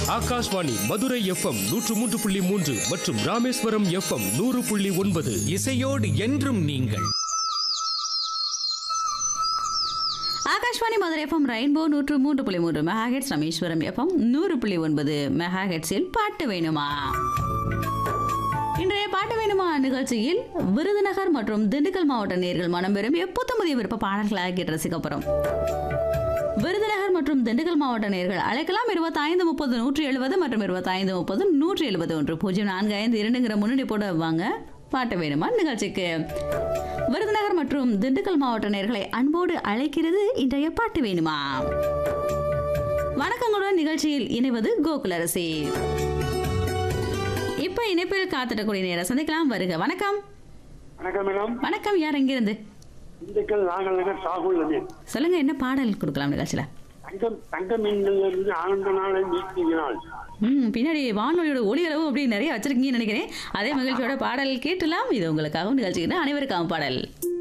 Akashvani Madurai FM நூற்று மூன்று புள்ளி மூன்று மற்றும் ராமேஸ்வரம் எஃப்எம் நூறு புள்ளி ஒன்பது இசையோடு என்றும் நீங்கள் ஆகாஷ்வாணி மதுரை எஃப்எம் ரெயின்போ நூற்று மூன்று புள்ளி மூன்று மெகாஹெட்ஸ் ராமேஸ்வரம் எஃப்எம் நூறு புள்ளி ஒன்பது மெகாஹெட்ஸில் பாட்டு வேணுமா இன்றைய பாட்டு வேணுமா நிகழ்ச்சியில் விருதுநகர் மற்றும் திண்டுக்கல் மாவட்ட நேர்கள் மனம் பெறும் எப்போத்தமதிய விருப்ப பாடல்களாக கேட்டு ரசிக்கப்படும் விருதுநகர் மற்றும் திண்டுக்கல் மாவட்ட நேர்கள் அழைக்கலாம் இருபத்தைந்து முப்பது நூற்றி எழுபது மற்றும் இருபத்தைந்து முப்பது நூற்றி எழுபது ஒன்று பூஜ்ஜியம் நான்கு ஐந்து இரண்டுங்கிற முன்னணி போட வாங்க பாட்டு வேணுமா நிகழ்ச்சிக்கு விருதுநகர் மற்றும் திண்டுக்கல் மாவட்ட நேர்களை அன்போடு அழைக்கிறது இன்றைய பாட்டு வேணுமா வணக்கங்களுடன் நிகழ்ச்சியில் இணைவது கோகுலரசி இப்ப இணைப்பில் காத்திடக்கூடிய நேரம் சந்திக்கலாம் வருக வணக்கம் வணக்கம் மேடம் வணக்கம் யார் எங்கிருந்து திண்டுக்கல் நாகல் நகர் சாகுல் அமீன் சொல்லுங்க என்ன பாடல் கொடுக்கலாம் நிகழ்ச்சியில தங்கம் தங்க மீன்கள்ல இருந்து ஆனந்த நாளை நீக்கினால் ம் பின்னாடி வானொலியோட ஒளி அளவு அப்படி நிறைய வச்சிருக்கீங்கன்னு நினைக்கிறேன் அதே மகிழ்ச்சியோட பாடல் கேட்டலாம் இது உங்களுக்காகவும் நிகழ்ச்சிக்கிட்டு அனைவருக்காகவும் பாடல்